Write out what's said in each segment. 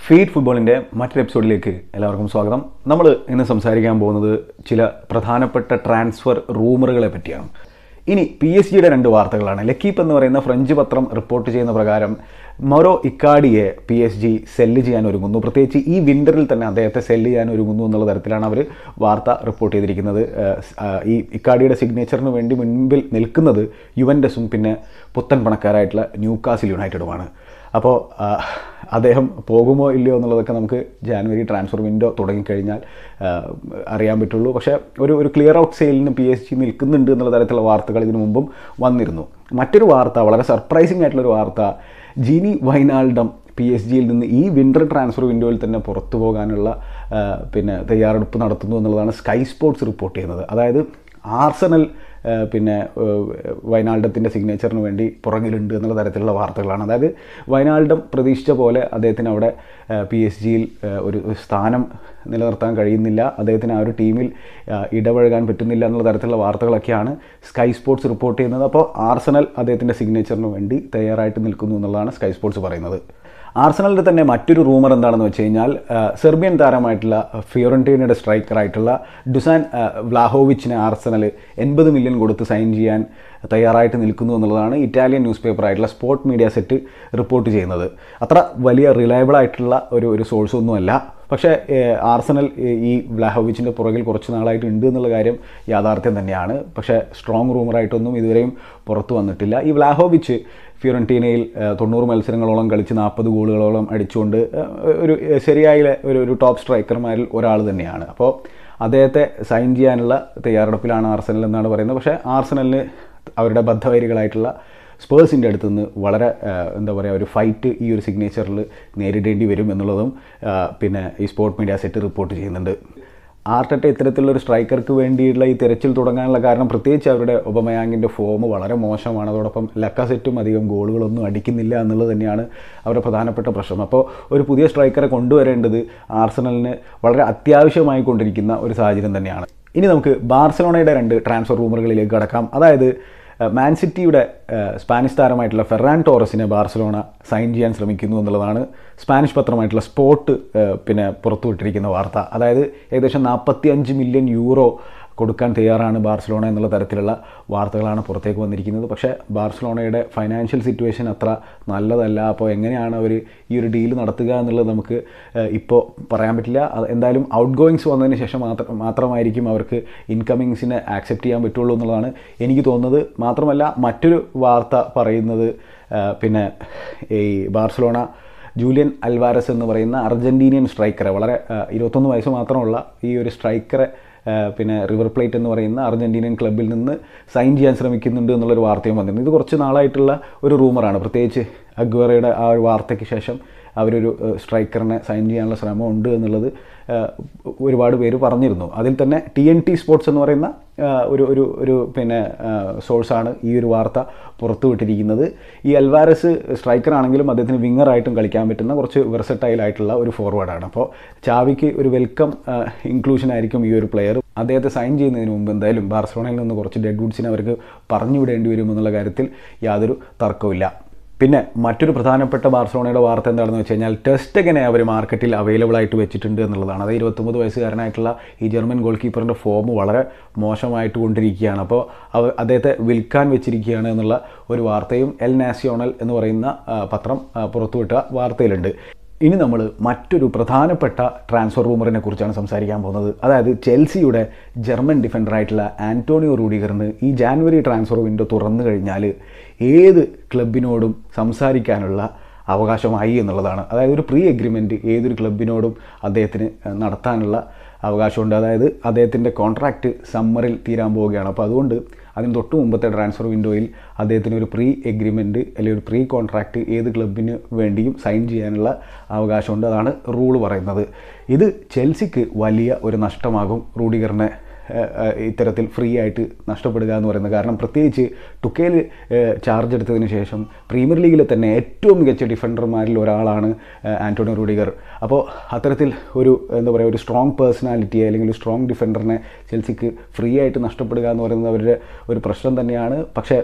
feed ഫുട്ബോളിൻ്റെ മറ്റൊരു എപ്പിസോഡിലേക്ക് എല്ലാവർക്കും സ്വാഗതം നമ്മൾ ഇന്ന് സംസാരിക്കാൻ പോകുന്നത് ചില പ്രധാനപ്പെട്ട ട്രാൻസ്ഫർ റൂമറുകളെ പറ്റിയാണ് ഇനി പി എസ് ജിയുടെ രണ്ട് വാർത്തകളാണ് ലക്കീപ്പ് എന്ന് പറയുന്ന ഫ്രഞ്ച് പത്രം റിപ്പോർട്ട് ചെയ്യുന്ന പ്രകാരം മൊറോ ഇക്കാഡിയെ പി എസ് ജി സെല്ല് ചെയ്യാൻ ഒരുങ്ങുന്നു പ്രത്യേകിച്ച് ഈ വിൻ്ററിൽ തന്നെ അദ്ദേഹത്തെ സെല്ല് ചെയ്യാൻ ഒരുങ്ങുന്നു എന്നുള്ള തരത്തിലാണ് അവർ വാർത്ത റിപ്പോർട്ട് ചെയ്തിരിക്കുന്നത് ഏഹ് സ്- ആഹ് ഈ ഇക്കാഡിയുടെ സിഗ്നേച്ചറിന് വേണ്ടി മുൻപിൽ നിൽക്കുന്നത് യുവൻഡസും പിന്നെ പുത്തൻ പണക്കാരായിട്ടുള്ള ന്യൂകാസിൽ യുണൈറ്റഡുമാണ് അപ്പോൾ അദ്ദേഹം പോകുമോ ഇല്ലയോ എന്നുള്ളതൊക്കെ നമുക്ക് ജാനുവരി ട്രാൻസ്ഫർ വിൻഡോ തുടങ്ങിക്കഴിഞ്ഞാൽ ആ, അറിയാൻ പറ്റുള്ളൂ പക്ഷേ ഒരു ഒരു ക്ലിയർ ഔട്ട് സെയിലിന് പി എസ് ജി നിൽക്കുന്നുണ്ട് എന്നുള്ള തരത്തിലുള്ള വാർത്തകൾ ഇതിനു മുമ്പും വന്നിരുന്നു മറ്റൊരു വാർത്ത വളരെ സർപ്രൈസിംഗ് ആയിട്ടുള്ളൊരു വാർത്ത ജീനി വൈനാൾഡം പി എസ് ജിയിൽ നിന്ന് ഈ വിൻ്റർ ട്രാൻസ്ഫർ വിൻഡോയിൽ തന്നെ പുറത്തു പോകാനുള്ള ആ, പിന്നെ തയ്യാറെടുപ്പ് നടത്തുന്നു എന്നുള്ളതാണ് സ്കൈ സ്പോർട്സ് റിപ്പോർട്ട് ചെയ്യുന്നത് അതായത് ആർസണൽ ആ, പിന്നെ വയനാൾഡത്തിൻ്റെ സിഗ്നേച്ചറിന് വേണ്ടി പുറകിലുണ്ട് എന്നുള്ള തരത്തിലുള്ള വാർത്തകളാണ് അതായത് വയനാൾഡം പ്രതീക്ഷിച്ച പോലെ അദ്ദേഹത്തിന് അവിടെ പി എസ് ജിയിൽ ഒരു സ്ഥാനം നിലനിർത്താൻ കഴിയുന്നില്ല അദ്ദേഹത്തിന് ആ ഒരു ടീമിൽ ആ, ഇടപഴകാൻ പറ്റുന്നില്ല എന്നുള്ള തരത്തിലുള്ള വാർത്തകളൊക്കെയാണ് സ്കൈ സ്പോർട്സ് റിപ്പോർട്ട് ചെയ്യുന്നത് അപ്പോൾ ആർസണൽ അദ്ദേഹത്തിൻ്റെ സിഗ്നേച്ചറിന് വേണ്ടി തയ്യാറായിട്ട് നിൽക്കുന്നു എന്നുള്ളതാണ് സ്കൈ സ്പോർട്സ് പറയുന്നത് ആർസണലിൻ്റെ തന്നെ മറ്റൊരു റൂമർ എന്താണെന്ന് വെച്ച് കഴിഞ്ഞാൽ ആ, സെർബിയൻ താരമായിട്ടുള്ള ഫിയോറന്റീനയുടെ സ്ട്രൈക്കറായിട്ടുള്ള ഡുസാൻ ആ, വ്ലാഹോവിച്ചിനെ ആർസണൽ എൺപത് മില്യൺ കൊടുത്ത് സൈൻ ചെയ്യാൻ തയ്യാറായിട്ട് നിൽക്കുന്നു എന്നുള്ളതാണ് ഇറ്റാലിയൻ ന്യൂസ് പേപ്പറായിട്ടുള്ള സ്പോർട്ട് മീഡിയ സെറ്റ് റിപ്പോർട്ട് ചെയ്യുന്നത് അത്ര വലിയ റിലയബിൾ ആയിട്ടുള്ള ഒരു ഒരു സോഴ്സ് ഒന്നുമല്ല പക്ഷേ ഏഹ്, ആർസണൽ ഏഹ്, ഈ വ്ലാഹോവിച്ചിൻ്റെ പുറകിൽ കുറച്ച് നാളായിട്ട് ഉണ്ട് എന്നുള്ള കാര്യം യാഥാർത്ഥ്യം തന്നെയാണ് പക്ഷേ സ്ട്രോങ് റൂമറായിട്ടൊന്നും ഇതുവരെയും പുറത്തു വന്നിട്ടില്ല ഈ വ്ലാഹോവിച്ച് ഫിയോറന്റീനയിൽ ഏഹ്, തൊണ്ണൂറ് മത്സരങ്ങളോളം കളിച്ച് നാൽപ്പത് ഗോളുകളോളം അടിച്ചുകൊണ്ട് ഏഹ്, ഒരു ഏഹ്, ശരിയായ ഒരു ഒരു ടോപ്പ് സ്ട്രൈക്കർമാരിൽ ഒരാൾ തന്നെയാണ് അപ്പോൾ അദ്ദേഹത്തെ സൈൻ ചെയ്യാനുള്ള തയ്യാറെടുപ്പിലാണ് ആർസണൽ എന്നാണ് പറയുന്നത് പക്ഷേ ആർസണലിന് അവരുടെ ബദ്ധവൈരികളായിട്ടുള്ള സ്പേഴ്സിൻ്റെ അടുത്ത് നിന്ന് വളരെ ആ, എന്താ പറയുക ഒരു ഫൈറ്റ് ഈ ഒരു സിഗ്നേച്ചറിൽ നേരിടേണ്ടി വരും എന്നുള്ളതും ആ, പിന്നെ ഈ സ്പോർട്ട് മീഡിയ സെറ്റ് റിപ്പോർട്ട് ചെയ്യുന്നുണ്ട് ആർട്ടറ്റ ഇത്തരത്തിലുള്ള ഒരു സ്ട്രൈക്കർക്ക് വേണ്ടിയുള്ള ഈ തിരച്ചിൽ തുടങ്ങാനുള്ള കാരണം പ്രത്യേകിച്ച് അവരുടെ ഒബമയാങ്ങിൻ്റെ ഫോം വളരെ മോശമാണ് അതോടൊപ്പം ലക്കാസെറ്റും അധികം ഗോളുകളൊന്നും അടിക്കുന്നില്ല എന്നുള്ളത് തന്നെയാണ് അവരുടെ പ്രധാനപ്പെട്ട പ്രശ്നം അപ്പോൾ ഒരു പുതിയ സ്ട്രൈക്കറെ കൊണ്ടുവരേണ്ടത് ആർസണലിന് വളരെ അത്യാവശ്യമായി കൊണ്ടിരിക്കുന്ന ഒരു സാഹചര്യം തന്നെയാണ് ഇനി നമുക്ക് ബാർസലോണയുടെ രണ്ട് ട്രാൻസ്ഫർ റൂമറുകളിലേക്ക് കടക്കാം അതായത് ഏഹ് മാൻ സിറ്റിയുടെ ഏഹ് സ്പാനിഷ് താരമായിട്ടുള്ള ഫെറാൻ ടോറസിനെ ബാർസലോണ സൈൻ ചെയ്യാൻ ശ്രമിക്കുന്നു എന്നുള്ളതാണ് സ്പാനിഷ് പത്രമായിട്ടുള്ള സ്പോർട്ട് ഏഹ് പിന്നെ പുറത്തുവിട്ടിരിക്കുന്ന വാർത്ത അതായത് ഏകദേശം നാൽപ്പത്തി അഞ്ച് മില്യൺ യൂറോ കൊടുക്കാൻ തയ്യാറാണ് ബാർസലോണ എന്നുള്ള തരത്തിലുള്ള വാർത്തകളാണ് പുറത്തേക്ക് വന്നിരിക്കുന്നത് പക്ഷേ ബാർസലോണയുടെ ഫൈനാൻഷ്യൽ സിറ്റുവേഷൻ അത്ര നല്ലതല്ല അപ്പോൾ എങ്ങനെയാണ് അവർ ഈ ഒരു ഡീൽ നടത്തുക എന്നുള്ളത് നമുക്ക് ഏഹ്, ഇപ്പോൾ പറയാൻ പറ്റില്ല അത് എന്തായാലും ഔട്ട് ഗോയിങ്സ് വന്നതിന് ശേഷം മാത്രം മാത്രമായിരിക്കും അവർക്ക് ഇൻകമിങ്സിനെ ആക്സെപ്റ്റ് ചെയ്യാൻ പറ്റുള്ളൂ എന്നുള്ളതാണ് എനിക്ക് തോന്നുന്നത് മാത്രമല്ല മറ്റൊരു വാർത്ത പറയുന്നത് ഏഹ്, പിന്നെ ഈ ബാർസലോണ ജൂലിയൻ അൽവാരസ് എന്ന് പറയുന്ന അർജൻറ്റീനിയൻ സ്ട്രൈക്കറെ വളരെ ഏഹ്, ഇരുപത്തൊന്ന് വയസ്സ് മാത്രമുള്ള ഈ ഒരു സ്ട്രൈക്കറെ ഏഹ്, പിന്നെ റിവർ പ്ലേറ്റ് എന്ന് പറയുന്ന അർജൻറ്റീനിയൻ ക്ലബിൽ നിന്ന് സൈൻ ചെയ്യാൻ ശ്രമിക്കുന്നുണ്ട് എന്നുള്ളൊരു വാർത്തയും വന്നിരുന്നു ഇത് കുറച്ച് നാളായിട്ടുള്ള ഒരു റൂമറാണ് പ്രത്യേകിച്ച് അഗ്വറയുടെ ആ ഒരു വാർത്തയ്ക്ക് ശേഷം അവരൊരു ഏഹ്, സ്ട്രൈക്കറിനെ സൈൻ ചെയ്യാനുള്ള ശ്രമം ഉണ്ട് എന്നുള്ളത് ഏഹ്, ഒരുപാട് പേര് പറഞ്ഞിരുന്നു അതിൽ തന്നെ ടി എൻ ടി സ്പോർട്സ് എന്ന് പറയുന്ന ഏഹ്, ഒരു ഒരു ഒരു പിന്നെ സോഴ്സാണ് ഈ ഒരു വാർത്ത പുറത്തുവിട്ടിരിക്കുന്നത് ഈ അൽവാരസ് സ്ട്രൈക്കർ ആണെങ്കിലും അദ്ദേഹത്തിന് വിങ്ങറായിട്ടും കളിക്കാൻ പറ്റുന്ന കുറച്ച് വെർസറ്റൈൽ ആയിട്ടുള്ള ഒരു ഫോർവേഡാണ് അപ്പോൾ ചാവിക്ക് ഒരു വെൽക്കം ഇൻക്ലൂഷൻ ആയിരിക്കും ഈ ഒരു പ്ലെയർ അദ്ദേഹത്തെ സൈൻ ചെയ്യുന്നതിന് മുമ്പ് എന്തായാലും ബാർസലോണയിൽ നിന്ന് കുറച്ച് ഡെഡ് വുഡ്സിനെ അവർക്ക് പറഞ്ഞു വിടേണ്ടി വരും എന്നുള്ള കാര്യത്തിൽ യാതൊരു തർക്കവുമില്ല പിന്നെ മറ്റൊരു പ്രധാനപ്പെട്ട ബാർസലോണയുടെ വാർത്ത എന്താണെന്ന് വെച്ച് കഴിഞ്ഞാൽ ടെസ്റ്റഗനെ അവർ മാർക്കറ്റിൽ അവൈലബിൾ ആയിട്ട് വെച്ചിട്ടുണ്ട് എന്നുള്ളതാണ് അത് ഇരുപത്തൊമ്പത് വയസ്സുകാരനായിട്ടുള്ള ഈ ജർമ്മൻ ഗോൾ കീപ്പറിൻ്റെ ഫോം വളരെ മോശമായിട്ട് കൊണ്ടിരിക്കുകയാണ് അപ്പോൾ അവ അദ്ദേഹത്തെ വിൽക്കാൻ വെച്ചിരിക്കുകയാണ് എന്നുള്ള ഒരു വാർത്തയും എൽ നാസിയോണൽ എന്ന് പറയുന്ന ആ, പത്രം ആ, പുറത്തുവിട്ട വാർത്തയിലുണ്ട് ഇനി നമ്മൾ മറ്റൊരു പ്രധാനപ്പെട്ട ട്രാൻസ്ഫർ റൂമറിനെ കുറിച്ചാണ് സംസാരിക്കാൻ പോകുന്നത് അതായത് ചെൽസിയുടെ ജർമ്മൻ ഡിഫൻഡറായിട്ടുള്ള ആൻറ്റോണിയോ റൂഡിഗറിന് ഈ ജാനുവരി ട്രാൻസ്ഫർ വിൻഡോ തുറന്നു കഴിഞ്ഞാൽ ഏത് ക്ലബിനോടും സംസാരിക്കാനുള്ള അവകാശമായി എന്നുള്ളതാണ് അതായത് ഒരു പ്രീ എഗ്രിമെൻറ്റ് ഏതൊരു ക്ലബിനോടും അദ്ദേഹത്തിന് ഏഹ്, നടത്താനുള്ള അവകാശമുണ്ട് അതായത് അദ്ദേഹത്തിൻ്റെ കോൺട്രാക്റ്റ് സമ്മറിൽ തീരാൻ പോവുകയാണ് അപ്പോൾ അതുകൊണ്ട് അതിന് തൊട്ട് മുമ്പത്തെ ട്രാൻസ്ഫർ വിൻഡോയിൽ അദ്ദേഹത്തിന് ഒരു പ്രീ എഗ്രിമെൻറ്റ് അല്ലെങ്കിൽ ഒരു പ്രീ കോൺട്രാക്റ്റ് ഏത് ക്ലബിന് വേണ്ടിയും സൈൻ ചെയ്യാനുള്ള അവകാശമുണ്ട് അതാണ് റൂൾ പറയുന്നത് ഇത് ചെൽസിക്ക് വലിയ ഒരു നഷ്ടമാകും റൂഡിഗറിനെ ഏഹ്, ഏഹ്, ഇത്തരത്തിൽ ഫ്രീ ആയിട്ട് നഷ്ടപ്പെടുക എന്ന് പറയുന്നത് കാരണം പ്രത്യേകിച്ച് ടുക്കേൽ ചാർജ് എടുത്തതിന് ശേഷം പ്രീമിയർ ലീഗിലെ തന്നെ ഏറ്റവും മികച്ച ഡിഫൻഡർമാരിൽ ഒരാളാണ് ഏഹ്, ആന്റോണിയോ റൂഡിഗർ അപ്പോൾ അത്തരത്തിൽ ഒരു എന്താ പറയുക ഒരു സ്ട്രോങ് പേഴ്സണാലിറ്റിയെ അല്ലെങ്കിൽ ഒരു സ്ട്രോങ് ഡിഫൻഡറിനെ ചെൽസിക്ക് ഫ്രീ ആയിട്ട് നഷ്ടപ്പെടുക എന്ന് പറയുന്നത് അവരുടെ ഒരു പ്രശ്നം തന്നെയാണ് പക്ഷേ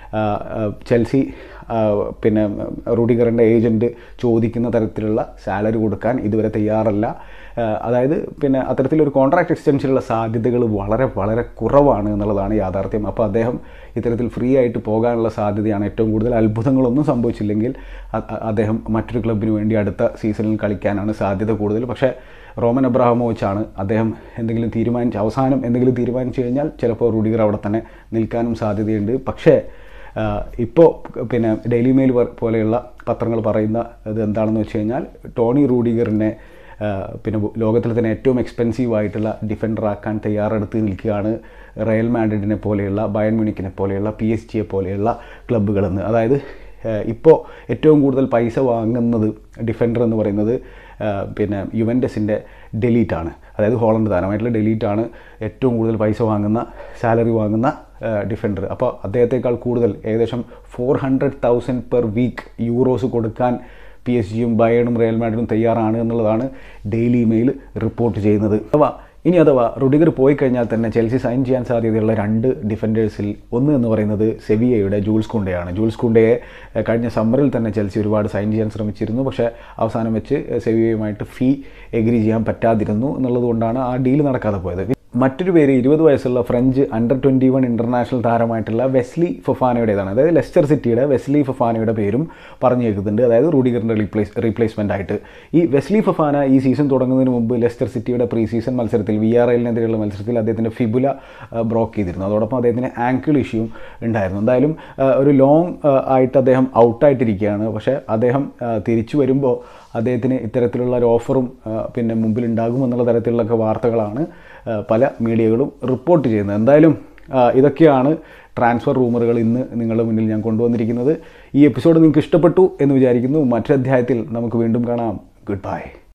ആ, ആ, ചെൽസി ആ, പിന്നെ റൂഡിഗറിൻ്റെ ഏജൻറ്റ് ചോദിക്കുന്ന തരത്തിലുള്ള സാലറി കൊടുക്കാൻ ഇതുവരെ തയ്യാറല്ല ആ, അതായത് പിന്നെ അത്തരത്തിലൊരു കോൺട്രാക്ട് എക്സ്റ്റൻഷനുള്ള സാധ്യതകൾ വളരെ വളരെ കുറവാണ് എന്നുള്ളതാണ് യാഥാർത്ഥ്യം അപ്പോൾ അദ്ദേഹം ഇത്തരത്തിൽ ഫ്രീ ആയിട്ട് പോകാനുള്ള സാധ്യതയാണ് ഏറ്റവും കൂടുതൽ അത്ഭുതങ്ങളൊന്നും സംഭവിച്ചില്ലെങ്കിൽ അ- അ- അദ്ദേഹം മറ്റൊരു ക്ലബിന് വേണ്ടി അടുത്ത സീസണിൽ കളിക്കാനാണ് സാധ്യത കൂടുതൽ പക്ഷേ റോമൻ അബ്രാഹമോവിച്ചാണ് അദ്ദേഹം എന്തെങ്കിലും തീരുമാനിച്ച് അവസാനം എന്തെങ്കിലും തീരുമാനിച്ചു കഴിഞ്ഞാൽ ചിലപ്പോൾ റൂഡിഗർ അവിടെ തന്നെ നിൽക്കാനും സാധ്യതയുണ്ട് പക്ഷേ ഇപ്പോൾ പിന്നെ ഡെയിലി മെയിൽ വർ- പോലെയുള്ള പത്രങ്ങൾ പറയുന്ന ഇത് എന്താണെന്ന് വെച്ച് കഴിഞ്ഞാൽ ടോണി റൂഡിഗറിനെ ആ, പിന്നെ ലോകത്തിലെ തന്നെ ഏറ്റവും എക്സ്പെൻസീവ് ആയിട്ടുള്ള ഡിഫൻഡർ ആക്കാൻ തയ്യാറെടുത്ത് നിൽക്കുകയാണ് റയൽ മാഡ്രിഡിനെ പോലെയുള്ള ബയൺ മ്യൂണിക്കിനെ പോലെയുള്ള പി എസ് ജിയെ പോലെയുള്ള ക്ലബ്ബുകളെന്ന് അതായത് ഇപ്പോൾ ഏറ്റവും കൂടുതൽ പൈസ വാങ്ങുന്നത് ഡിഫൻഡർ എന്ന് പറയുന്നത് ആ, പിന്നെ യുവൻറ്റസിൻ്റെ ഡെലീറ്റാണ് അതായത് ഹോളണ്ട് താരമായിട്ടുള്ള ഡെലീറ്റാണ് ഏറ്റവും കൂടുതൽ പൈസ വാങ്ങുന്ന സാലറി വാങ്ങുന്ന ഡിഫൻഡർ അപ്പോൾ അദ്ദേഹത്തെക്കാൾ കൂടുതൽ ഏകദേശം four hundred thousand per week euros കൊടുക്കാൻ പി എസ് ജിയും ബയണും റയൽ മാഡ്രിഡും തയ്യാറാണ് എന്നുള്ളതാണ് ഡെയിലി മെയിൽ റിപ്പോർട്ട് ചെയ്യുന്നത് അഥവാ ഇനി അഥവാ റുഡിഗർ പോയി കഴിഞ്ഞാൽ തന്നെ ചെൽസി സൈൻ ചെയ്യാൻ സാധ്യതയുള്ള രണ്ട് ഡിഫൻഡേഴ്സിൽ ഒന്ന് എന്ന് പറയുന്നത് സെവിയയുടെ ജൂൾസ് കുണ്ടയാണ് ജൂൾസ് കുണ്ടയെ ഏഹ്, കഴിഞ്ഞ സമ്മറിൽ തന്നെ ചെൽസി ഒരുപാട് സൈൻ ചെയ്യാൻ ശ്രമിച്ചിരുന്നു പക്ഷേ അവസാനം വെച്ച് സെവിയയുമായിട്ട് ഫീ എഗ്രി ചെയ്യാൻ പറ്റാതിരുന്നു എന്നുള്ളത് കൊണ്ടാണ് ആ ഡീൽ നടക്കാതെ പോയത് മറ്റൊരു പേര് ഇരുപത് വയസ്സുള്ള French under twenty one international താരമായിട്ടുള്ള വെസ്ലി ഫൊഫാനയുടേതാണ് അതായത് ലെസ്റ്റർ സിറ്റിയുടെ വെസ്ലി ഫൊഫാനയുടെ പേരും പറഞ്ഞു കേൾക്കുന്നുണ്ട് അതായത് റൂഡിഗറിൻ്റെ റീപ്ലേസ് റീപ്ലേസ്മെൻ്റ് ആയിട്ട് ഈ വെസ്ലി ഫൊഫാന ഈ സീസൺ തുടങ്ങുന്നതിന് മുമ്പ് ലെസ്റ്റർ സിറ്റിയുടെ പ്രീ സീസൺ മത്സരത്തിൽ വി ആർ എല്ലിനെതിരെയുള്ള മത്സരത്തിൽ അദ്ദേഹത്തിൻ്റെ ഫിബുല ബ്രോക്ക് ചെയ്തിരുന്നു അതോടൊപ്പം അദ്ദേഹത്തിന് ആങ്കിൾ ഇഷ്യൂവും ഉണ്ടായിരുന്നു എന്തായാലും ആ, ഒരു ലോങ് ആയിട്ട് അദ്ദേഹം ഔട്ടായിട്ടിരിക്കുകയാണ് പക്ഷേ അദ്ദേഹം ആ, തിരിച്ചു വരുമ്പോൾ അദ്ദേഹത്തിന് ഇത്തരത്തിലുള്ള ഒരു ഓഫറും ആ, പിന്നെ മുമ്പിൽ ഉണ്ടാകുമെന്നുള്ള തരത്തിലുള്ളൊക്കെ വാർത്തകളാണ് ആ, പല മീഡിയകളും റിപ്പോർട്ട് ചെയ്യുന്നത് എന്തായാലും ആ, ഇതൊക്കെയാണ് ട്രാൻസ്ഫർ റൂമറുകൾ ഇന്ന് നിങ്ങളുടെ മുന്നിൽ ഞാൻ കൊണ്ടുവന്നിരിക്കുന്നത് ഈ എപ്പിസോഡ് നിങ്ങൾക്ക് ഇഷ്ടപ്പെട്ടു എന്ന് വിചാരിക്കുന്നു മറ്റൊരു അധ്യായത്തിൽ നമുക്ക് വീണ്ടും കാണാം ഗുഡ് ബൈ